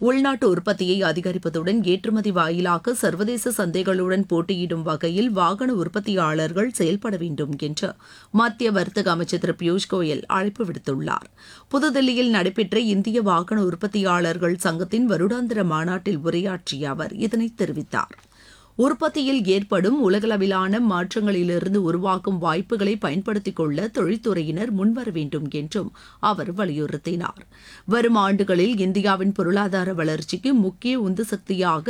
உள்நாட்டு உற்பத்தியை அதிகரிப்பதுடன் ஏற்றுமதி வாயிலாக சர்வதேச சந்தைகளுடன் போட்டியிடும் வகையில் வாகன உற்பத்தியாளர்கள் செயல்பட வேண்டும் என்று மத்திய வர்த்தக அமைச்சர் திரு பியூஷ் கோயல் அழைப்பு விடுத்துள்ளார் புதுதில்லியில் நடைபெற்ற இந்திய வாகன உற்பத்தியாளர்கள் சங்கத்தின் வருடாந்திர மாநாட்டில் உரையாற்றிய அவர் இதனை தெரிவித்தார் உற்பத்தியில் ஏற்படும் உலகளவிலான மாற்றங்களிலிருந்து உருவாகும் வாய்ப்புகளை பயன்படுத்திக் கொள்ள தொழில்துறையினர் முன்வர வேண்டும் என்றும் அவர் வலியுறுத்தினார் வரும் ஆண்டுகளில் இந்தியாவின் பொருளாதார வளர்ச்சிக்கு முக்கிய உந்து சக்தியாக